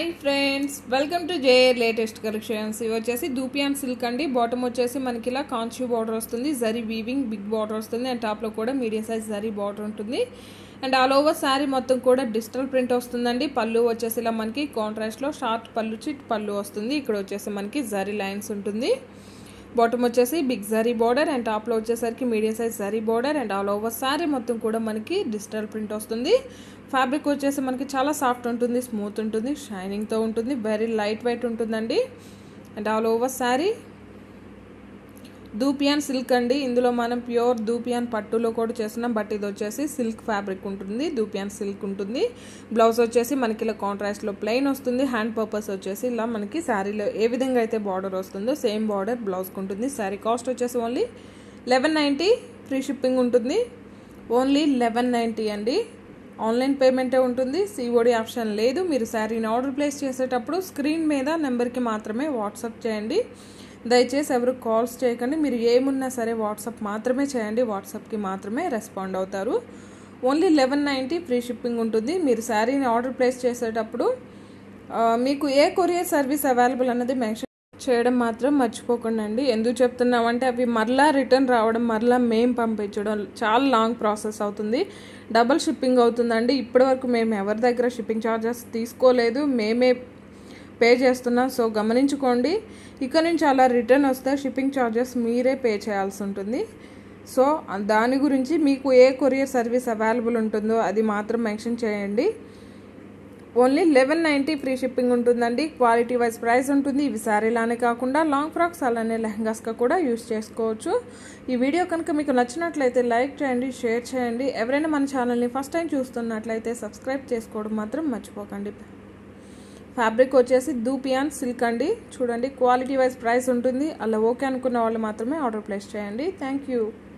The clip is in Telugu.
hi friends welcome to JR latest collections ఇవి వచ్చేసి దూపియాన్ సిల్క్ అండి బాటమ్ వచ్చేసి మనకి ఇలా కాన్షూ బార్డర్ వస్తుంది zari weaving big border and అండ్ టాప్లో కూడా మీడియం సైజ్ జరీ బార్డర్ ఉంటుంది అండ్ ఆల్ ఓవర్ శారీ మొత్తం కూడా డిజిటల్ ప్రింట్ వస్తుందండి పళ్ళు వచ్చేసి ఇలా మనకి కాంట్రాస్ట్లో షార్ట్ పళ్ళు చిట్ పళ్ళు వస్తుంది ఇక్కడ వచ్చేసి మనకి జరీ లైన్స్ ఉంటుంది బాటమ్ వచ్చేసి బిగ్ జరీ బార్డర్ అండ్ టాప్లో వచ్చేసరికి medium size zari border and all over sari మొత్తం కూడా మనకి డిజిటల్ ప్రింట్ వస్తుంది ఫ్యాబ్రిక్ వచ్చేసి మనకి చాలా సాఫ్ట్ ఉంటుంది స్మూత్ ఉంటుంది షైనింగ్తో ఉంటుంది వెరీ లైట్ వెయిట్ ఉంటుందండి and all over sari dupion silk అండి ఇందులో మనం ప్యూర్ దూపియాన్ పట్టులో కూడా చేస్తున్నాం బట్ ఇది వచ్చేసి సిల్క్ ఫ్యాబ్రిక్ ఉంటుంది దూపియాన్ సిల్క్ ఉంటుంది బ్లౌజ్ వచ్చేసి మనకి ఇలా కాంట్రాస్ట్లో ప్లెయిన్ వస్తుంది హ్యాండ్ పర్పస్ వచ్చేసి ఇలా మనకి శారీలో ఏ విధంగా అయితే బార్డర్ వస్తుందో సేమ్ బార్డర్ బ్లౌజ్కి ఉంటుంది శారీ కాస్ట్ వచ్చేసి only eleven ninety free shipping ఉంటుంది ఓన్లీ లెవెన్ నైంటీ అండి ఆన్లైన్ పేమెంటే ఉంటుంది సిఓడి ఆప్షన్ లేదు మీరు శారీని ఆర్డర్ ప్లేస్ చేసేటప్పుడు స్క్రీన్ మీద నెంబర్కి మాత్రమే వాట్సాప్ చేయండి దయచేసి ఎవరు కాల్స్ చేయకండి మీరు ఏమున్నా సరే వాట్సాప్ మాత్రమే చేయండి వాట్సాప్కి మాత్రమే రెస్పాండ్ అవుతారు only eleven ninety free shipping ఉంటుంది మీరు శారీని ఆర్డర్ ప్లేస్ చేసేటప్పుడు మీకు ఏ కొరియర్ సర్వీస్ అవైలబుల్ అన్నది మెన్షన్ చేయడం మాత్రం మర్చిపోకండి అండి ఎందుకు చెప్తున్నామంటే అవి మరలా రిటర్న్ రావడం మరలా మేము పంపించడం చాలా లాంగ్ ప్రాసెస్ అవుతుంది డబల్ షిప్పింగ్ అవుతుందండి ఇప్పటివరకు మేము ఎవరి దగ్గర షిప్పింగ్ ఛార్జెస్ తీసుకోలేదు మేమే పే చేస్తున్నాం సో గమనించుకోండి ఇక్కడ నుంచి అలా రిటర్న్ వస్తే షిప్పింగ్ ఛార్జెస్ మీరే పే చేయాల్సి ఉంటుంది సో దాని గురించి మీకు ఏ కొరియర్ సర్వీస్ అవైలబుల్ ఉంటుందో అది మాత్రం మెన్షన్ చేయండి only eleven ninety free shipping ఉంటుందండి క్వాలిటీ వైజ్ ప్రైస్ ఉంటుంది ఇవి శారీలానే కాకుండా లాంగ్ ఫ్రాక్స్ అలానే లెహంగాస్గా కూడా యూస్ చేసుకోవచ్చు ఈ వీడియో కనుక మీకు నచ్చినట్లయితే లైక్ చేయండి షేర్ చేయండి ఎవరైనా మన ఛానల్ని ఫస్ట్ టైం చూస్తున్నట్లయితే సబ్స్క్రైబ్ చేసుకోవడం మాత్రం మర్చిపోకండి ఫ్యాబ్రిక్ వచ్చేసి దూపియాన్ సిల్క్ అండి చూడండి క్వాలిటీ వైజ్ ప్రైస్ ఉంటుంది అలా ఓకే అనుకున్న వాళ్ళు మాత్రమే ఆర్డర్ ప్లేస్ చేయండి థ్యాంక్ యూ